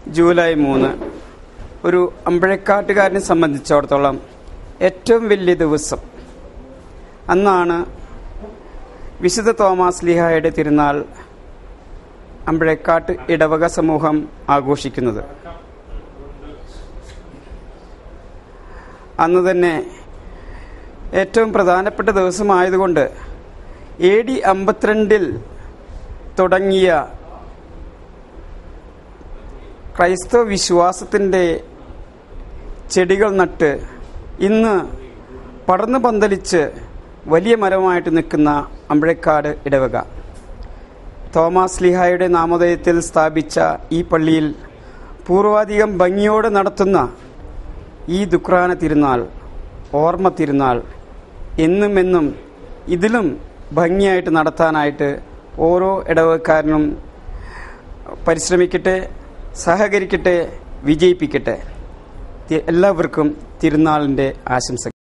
July മൂന്ന് ഒരു അമ്പഴക്കാട്ടുകാരനെ സംബന്ധിച്ചിടത്തോളം ഏറ്റവും വലിയ ദിവസം അന്നാണ് വിശുദ്ധ തോമാസ് ലിഹായുടെ തിരുനാൾ അമ്പഴക്കാട്ട് ഇടവക സമൂഹം ആഘോഷിക്കുന്നത് അന്ന് തന്നെ ഏറ്റവും പ്രധാനപ്പെട്ട ദിവസമായതുകൊണ്ട് എ ഡി അമ്പത്തിരണ്ടിൽ തുടങ്ങിയ ക്രൈസ്തവ വിശ്വാസത്തിൻ്റെ ചെടികൾ നട്ട് ഇന്ന് പടർന്നു പന്തലിച്ച് വലിയ മരമായിട്ട് നിൽക്കുന്ന അമ്പഴക്കാട് ഇടവക തോമാസ് ലിഹായുടെ നാമധേയത്തിൽ സ്ഥാപിച്ച ഈ പള്ളിയിൽ പൂർവാധികം ഭംഗിയോടെ നടത്തുന്ന ഈ ദുക്രാന തിരുനാൾ ഓർമ്മ തിരുനാൾ എന്നും എന്നും ഇതിലും ഭംഗിയായിട്ട് നടത്താനായിട്ട് ഓരോ ഇടവക്കാരനും പരിശ്രമിക്കട്ടെ സഹകരിക്കട്ടെ വിജയിപ്പിക്കട്ടെ തി- എല്ലാവർക്കും തിരുനാളിൻ്റെ ആശംസ